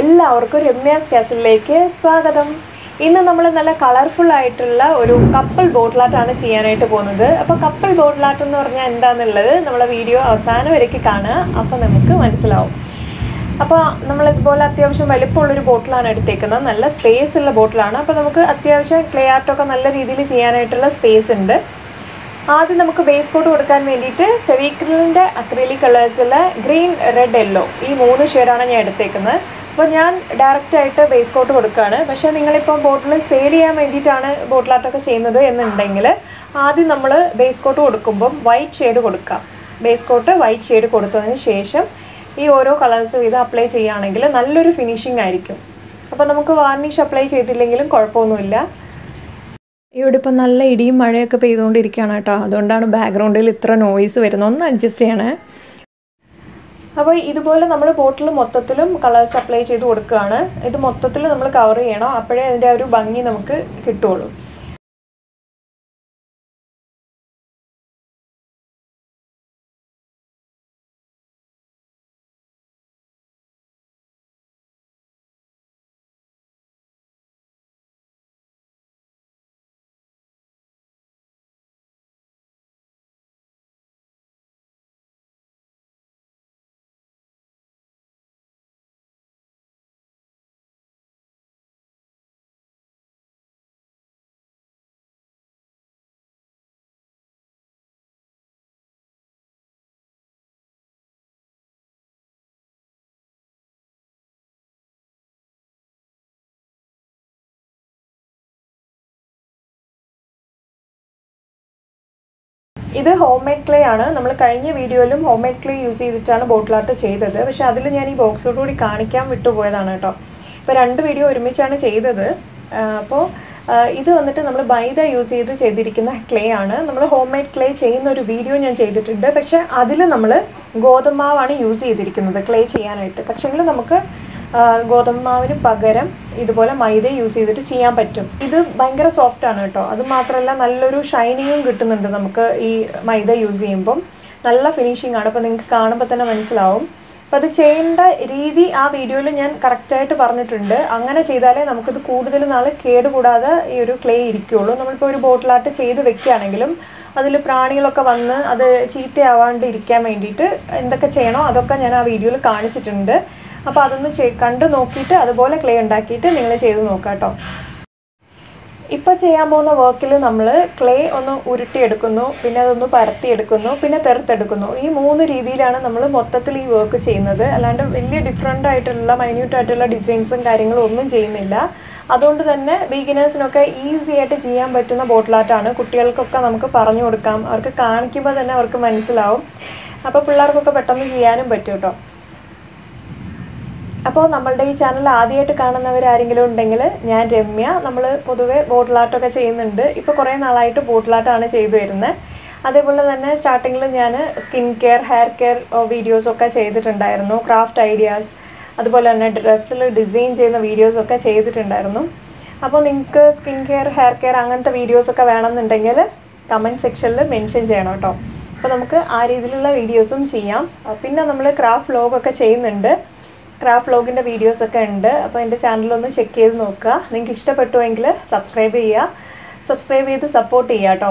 എല്ലാവർക്കും രമ്യാസ് കാസിലേക്ക് സ്വാഗതം ഇന്ന് നമ്മൾ നല്ല കളർഫുൾ ആയിട്ടുള്ള ഒരു കപ്പിൾ ബോട്ടിലാട്ടാണ് ചെയ്യാനായിട്ട് പോകുന്നത് അപ്പോൾ കപ്പിൾ ബോട്ടിലാട്ട് എന്ന് പറഞ്ഞാൽ എന്താണെന്നുള്ളത് നമ്മളെ വീഡിയോ അവസാനം വരേക്ക് കാണുക അപ്പോൾ നമുക്ക് മനസ്സിലാവും അപ്പോൾ നമ്മൾ ഇതുപോലെ അത്യാവശ്യം വലിപ്പമുള്ളൊരു ബോട്ടിലാണ് എടുത്തേക്കുന്നത് നല്ല സ്പേസ് ഉള്ള ബോട്ടിലാണ് അപ്പോൾ നമുക്ക് അത്യാവശ്യം ക്ലേ ആർട്ടൊക്കെ നല്ല രീതിയിൽ ചെയ്യാനായിട്ടുള്ള സ്പേസ് ഉണ്ട് ആദ്യം നമുക്ക് ബേസ് കോട്ട് കൊടുക്കാൻ വേണ്ടിയിട്ട് ഫെവിക്രിലിൻ്റെ അക്രിലിക് കളേഴ്സിൽ ഗ്രീൻ റെഡ് യെല്ലോ ഈ മൂന്ന് ഷെയ്ഡാണ് ഞാൻ എടുത്തേക്കുന്നത് അപ്പോൾ ഞാൻ ഡയറക്റ്റ് ആയിട്ട് ബേസ് കോട്ട് കൊടുക്കുകയാണ് പക്ഷേ നിങ്ങളിപ്പം ബോട്ടിൽ സെയിൽ ചെയ്യാൻ വേണ്ടിയിട്ടാണ് ബോട്ടിൽ ആർട്ടൊക്കെ ചെയ്യുന്നത് എന്നുണ്ടെങ്കിൽ ആദ്യം നമ്മൾ ബേസ് കോട്ട് കൊടുക്കുമ്പം വൈറ്റ് ഷെയ്ഡ് കൊടുക്കാം ബേസ് കോട്ട് വൈറ്റ് ഷെയ്ഡ് കൊടുത്തതിന് ശേഷം ഈ ഓരോ കളേഴ്സ് വീതം അപ്ലൈ ചെയ്യുകയാണെങ്കിൽ നല്ലൊരു ഫിനിഷിംഗ് ആയിരിക്കും അപ്പോൾ നമുക്ക് വാർണിഷ് അപ്ലൈ ചെയ്തില്ലെങ്കിലും കുഴപ്പമൊന്നുമില്ല ഇവിടെ ഇപ്പം നല്ല ഇടിയും മഴയൊക്കെ പെയ്തുകൊണ്ടിരിക്കുകയാണ് കേട്ടോ അതുകൊണ്ടാണ് ബാക്ക്ഗ്രൗണ്ടിൽ ഇത്ര നോയ്സ് വരുന്നത് ഒന്ന് അഡ്ജസ്റ്റ് ചെയ്യണേ അപ്പോൾ ഇതുപോലെ നമ്മൾ ബോട്ടിൽ മൊത്തത്തിലും കളേഴ്സ് അപ്ലൈ ചെയ്ത് കൊടുക്കുകയാണ് ഇത് മൊത്തത്തിൽ നമ്മൾ കവർ ചെയ്യണം അപ്പോഴേ അതിൻ്റെ ഒരു ഭംഗി നമുക്ക് കിട്ടുള്ളൂ ഇത് ഹോം മെയ്ഡ് ക്ലേ ആണ് നമ്മൾ കഴിഞ്ഞ വീഡിയോയിലും ഹോം മെയ്ഡ് ക്ലേ യൂസ് ചെയ്തിട്ടാണ് ബോട്ടിൽ ആർട്ട് ചെയ്തത് പക്ഷെ അതിൽ ഞാൻ ഈ ബോക്സോട് കൂടി കാണിക്കാൻ വിട്ടുപോയതാണ് കേട്ടോ ഇപ്പോൾ രണ്ട് വീഡിയോ ഒരുമിച്ചാണ് ചെയ്തത് അപ്പോൾ ഇത് വന്നിട്ട് നമ്മൾ മൈദ യൂസ് ചെയ്ത് ചെയ്തിരിക്കുന്ന ക്ലേ ആണ് നമ്മൾ ഹോം മെയ്ഡ് ക്ലേ ചെയ്യുന്ന ഒരു വീഡിയോ ഞാൻ ചെയ്തിട്ടുണ്ട് പക്ഷേ അതിൽ നമ്മൾ ഗോതമ്പാവാണ് യൂസ് ചെയ്തിരിക്കുന്നത് ക്ലേ ചെയ്യാനായിട്ട് പക്ഷേങ്കിൽ നമുക്ക് ഗോതമ്പ് മാവിന് പകരം ഇതുപോലെ മൈദ യൂസ് ചെയ്തിട്ട് ചെയ്യാൻ പറ്റും ഇത് ഭയങ്കര സോഫ്റ്റ് ആണ് കേട്ടോ അത് മാത്രമല്ല നല്ലൊരു ഷൈനിങ്ങും കിട്ടുന്നുണ്ട് നമുക്ക് ഈ മൈദ യൂസ് ചെയ്യുമ്പം നല്ല ഫിനിഷിംഗ് ആണ് അപ്പോൾ നിങ്ങൾക്ക് കാണുമ്പോൾ തന്നെ മനസ്സിലാവും അപ്പോൾ അത് ചെയ്യേണ്ട രീതി ആ വീഡിയോയിൽ ഞാൻ കറക്റ്റായിട്ട് പറഞ്ഞിട്ടുണ്ട് അങ്ങനെ ചെയ്താലേ നമുക്കിത് കൂടുതൽ നാൾ കേടുകൂടാതെ ഈ ഒരു ക്ലേ ഇരിക്കുകയുള്ളൂ നമ്മളിപ്പോൾ ഒരു ബോട്ടിലാട്ട് ചെയ്ത് വെക്കുകയാണെങ്കിലും അതിൽ പ്രാണികളൊക്കെ വന്ന് അത് ചീത്തയാവാണ്ട് ഇരിക്കാൻ വേണ്ടിയിട്ട് എന്തൊക്കെ ചെയ്യണോ അതൊക്കെ ഞാൻ ആ വീഡിയോയിൽ കാണിച്ചിട്ടുണ്ട് അപ്പോൾ അതൊന്ന് ചെ കണ്ട് നോക്കിയിട്ട് അതുപോലെ ക്ലേ ഉണ്ടാക്കിയിട്ട് നിങ്ങൾ ചെയ്ത് നോക്കാം കേട്ടോ ഇപ്പോൾ ചെയ്യാൻ പോകുന്ന വർക്കിൽ നമ്മൾ ക്ലേ ഒന്ന് ഉരുട്ടിയെടുക്കുന്നു പിന്നെ അതൊന്ന് പരത്തിയെടുക്കുന്നു പിന്നെ തെറുത്തെടുക്കുന്നു ഈ മൂന്ന് രീതിയിലാണ് നമ്മൾ മൊത്തത്തിൽ ഈ വർക്ക് ചെയ്യുന്നത് അല്ലാണ്ട് വലിയ ഡിഫറെൻ്റ് ആയിട്ടുള്ള മൈന്യൂട്ട് ആയിട്ടുള്ള ഡിസൈൻസും കാര്യങ്ങളും ഒന്നും ചെയ്യുന്നില്ല അതുകൊണ്ട് തന്നെ ബിഗിനേഴ്സിനൊക്കെ ഈസി ആയിട്ട് ചെയ്യാൻ പറ്റുന്ന ബോട്ടിലാട്ടാണ് കുട്ടികൾക്കൊക്കെ നമുക്ക് പറഞ്ഞു കൊടുക്കാം അവർക്ക് കാണിക്കുമ്പോൾ തന്നെ അവർക്ക് മനസ്സിലാവും അപ്പോൾ പിള്ളേർക്കൊക്കെ പെട്ടെന്ന് ചെയ്യാനും പറ്റും കേട്ടോ അപ്പോൾ നമ്മളുടെ ഈ ചാനൽ ആദ്യമായിട്ട് കാണുന്നവരാരെങ്കിലും ഉണ്ടെങ്കിൽ ഞാൻ രമ്യ നമ്മൾ പൊതുവെ ബോട്ടിലാട്ടൊക്കെ ചെയ്യുന്നുണ്ട് ഇപ്പോൾ കുറേ നാളായിട്ട് ബോട്ടിലാട്ടാണ് ചെയ്തു വരുന്നത് അതേപോലെ തന്നെ സ്റ്റാർട്ടിങ്ങിൽ ഞാൻ സ്കിൻ കെയർ ഹെയർ കെയർ വീഡിയോസൊക്കെ ചെയ്തിട്ടുണ്ടായിരുന്നു ക്രാഫ്റ്റ് ഐഡിയാസ് അതുപോലെ തന്നെ ഡ്രസ്സിൽ ഡിസൈൻ ചെയ്യുന്ന വീഡിയോസൊക്കെ ചെയ്തിട്ടുണ്ടായിരുന്നു അപ്പോൾ നിങ്ങൾക്ക് സ്കിൻ കെയർ ഹെയർ കെയർ അങ്ങനത്തെ വീഡിയോസൊക്കെ വേണമെന്നുണ്ടെങ്കിൽ കമൻറ്റ് സെക്ഷനിൽ മെൻഷൻ ചെയ്യണം കേട്ടോ അപ്പോൾ നമുക്ക് ആ രീതിയിലുള്ള വീഡിയോസും ചെയ്യാം പിന്നെ നമ്മൾ ക്രാഫ്റ്റ് വ്ലോഗൊക്കെ ചെയ്യുന്നുണ്ട് ക്രാഫ്റ്റ് വ്ലോഗിൻ്റെ വീഡിയോസ് ഒക്കെ ഉണ്ട് അപ്പോൾ എൻ്റെ ചാനലൊന്ന് ചെക്ക് ചെയ്ത് നോക്കുക നിങ്ങൾക്ക് ഇഷ്ടപ്പെട്ടുവെങ്കിൽ സബ്സ്ക്രൈബ് ചെയ്യുക സബ്സ്ക്രൈബ് ചെയ്ത് സപ്പോർട്ട് ചെയ്യുക കേട്ടോ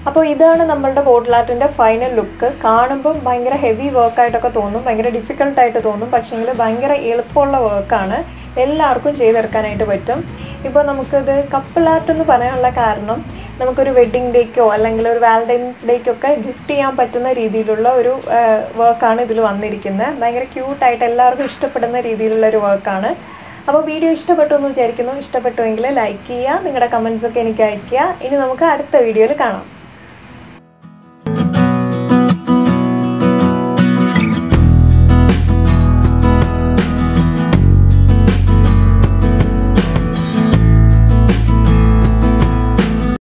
അപ്പോൾ ഇതാണ് നമ്മളുടെ ബോട്ടിൽ ആർട്ടിൻ്റെ ഫൈനൽ ലുക്ക് കാണുമ്പോൾ ഭയങ്കര ഹെവി വർക്കായിട്ടൊക്കെ തോന്നും ഭയങ്കര ഡിഫിക്കൽട്ടായിട്ട് തോന്നും പക്ഷേങ്കിൽ ഭയങ്കര എളുപ്പമുള്ള വർക്കാണ് എല്ലാവർക്കും ചെയ്തെടുക്കാനായിട്ട് പറ്റും ഇപ്പോൾ നമുക്കിത് കപ്പിൾ ആർട്ട് എന്ന് പറയാനുള്ള കാരണം നമുക്കൊരു വെഡ്ഡിങ് ഡേക്കോ അല്ലെങ്കിൽ ഒരു വാലന്റൈൻസ് ഡേക്കൊക്കെ ഗിഫ്റ്റ് ചെയ്യാൻ പറ്റുന്ന രീതിയിലുള്ള ഒരു വർക്കാണ് ഇതിൽ വന്നിരിക്കുന്നത് ഭയങ്കര ക്യൂട്ടായിട്ട് എല്ലാവർക്കും ഇഷ്ടപ്പെടുന്ന രീതിയിലുള്ള ഒരു വർക്കാണ് അപ്പോൾ വീഡിയോ ഇഷ്ടപ്പെട്ടു എന്ന് വിചാരിക്കുന്നു ഇഷ്ടപ്പെട്ടുവെങ്കിൽ ലൈക്ക് ചെയ്യുക നിങ്ങളുടെ കമൻസ് ഒക്കെ എനിക്ക് അയയ്ക്കുക ഇനി നമുക്ക് അടുത്ത വീഡിയോയിൽ കാണാം